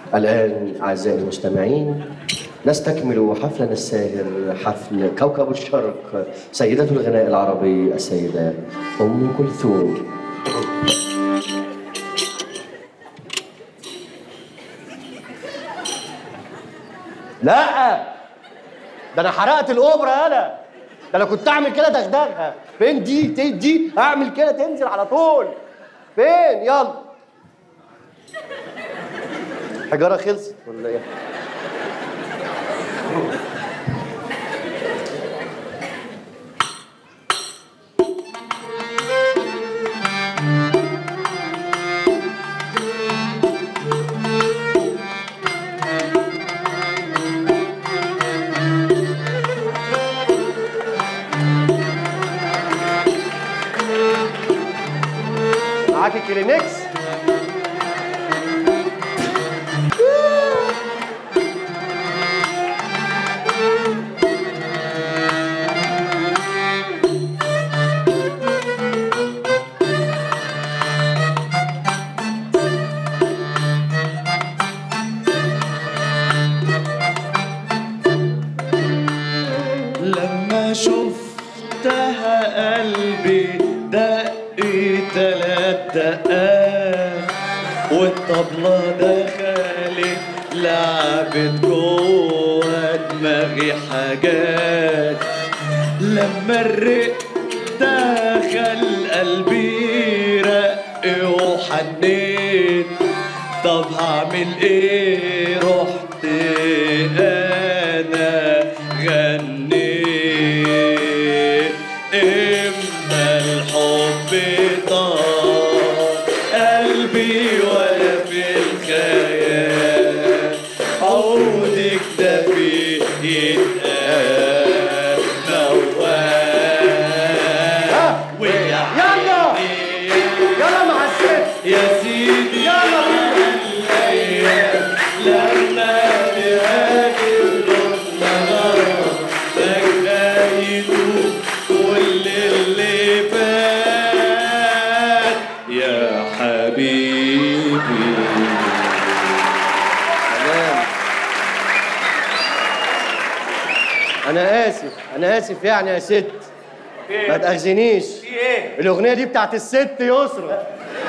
الآن أعزائي المستمعين نستكمل حفلنا الساهر حفل كوكب الشرق سيدة الغناء العربي السيدة أم كلثوم لا ده انا حرقت الاوبرا انا ده انا كنت اعمل كده دغدغها فين دي دي, دي اعمل كده تنزل على طول فين يلا حجاره خلصت ولا ايه معاكي كلينكس لما شفتها قلبي دق تلات دقات والطبلة دخلت لعبت جوه دماغي حاجات لما الرق دخل قلبي رق وحنيت طب هعمل ايه رحت انا غنيت اما الحب طار قلبي ولا في الخيال عودك ده فيه يتقال موال ويا يلا يلا مع الست يا سيدي يلا الايام لما نهاجر نهار فجأة يدوب كل اللي فات يا حبيبي سلام انا اسف انا اسف يعني يا ست ما تاخذنيش في ايه؟ الاغنيه دي بتاعت الست يسرا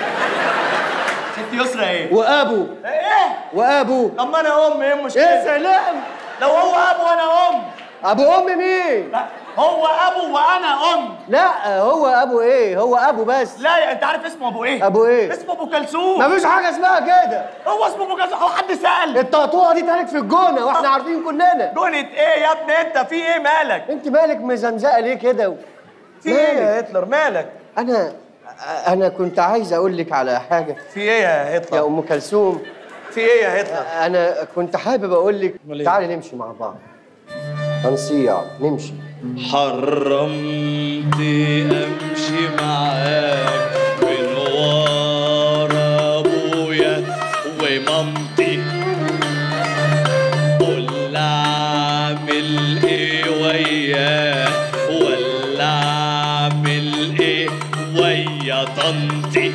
ست يسرا ايه؟ وابو ايه؟ وابو طب ما انا ام ايه المشكله؟ يا سلام لو هو ابو وانا ام ابو ام مين لا هو ابو وانا ام لا هو ابو ايه هو ابو بس لا يا انت عارف اسمه ابو ايه؟ ابو ايه اسمه ابو كلثوم مفيش حاجه اسمها كده هو اسمه ابو كلثوم هو حد سال التقطوعه دي اتقالت في الجونه واحنا عارفين كلنا جونة ايه يا ابني انت في ايه مالك؟ انت مالك مزمزقه ليه كده في ايه مالك؟ يا هتلر مالك؟ انا انا كنت عايز اقول لك على حاجه في ايه يا يا هتلر؟ ام كلثوم في ايه يا هتلر؟ انا كنت حابب اقول لك أمال إيه؟ تعالي نمشي مع بعض هنصيع نمشي حرمت امشي معاك من ورا ابويا ومامتي قول اعمل ايه وياه ولا اعمل ايه ويا طنطي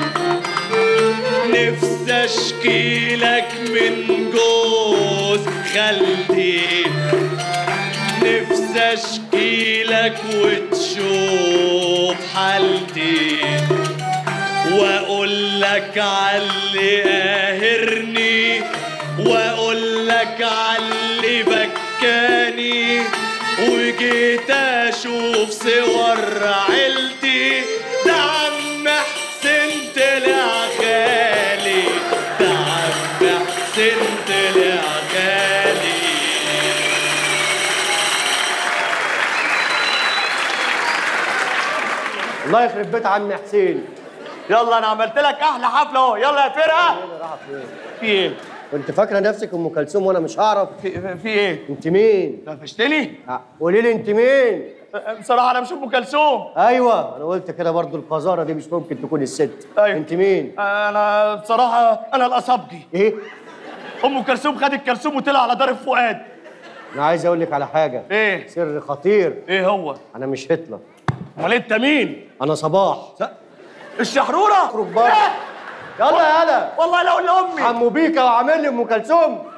نفسي اشكي لك من جوز خالتي نفسي اشكي لك وتشوف حالتي واقول لك عاللي قاهرني واقول لك عاللي بكاني وجيت اشوف صور عيلتي ده عم حسين طلع غالي ده عم حسين طلع غالي الله يخرب بيت عم حسين يلا انا عملت لك احلى حفله اهو يلا يا فرقه في ايه كنت فاكره نفسك ام كلثوم وانا مش هعرف في, في ايه انت مين قفشتني ع- قولي لي انت مين بصراحه انا مش ام كلثوم ايوه انا قلت كده برضو القذاره دي مش ممكن تكون الست أيوة. انت مين انا بصراحه انا الاصابجي ايه ام كلثوم خد الكلثوم وطلع على دار فؤاد انا عايز اقول لك على حاجه ايه سر خطير ايه هو انا مش هتلر امال انت مين انا صباح الشحروره اخرج بره. لا! يلا يلا والله لو لامي حمو بيكا وعامل لي ام كلثوم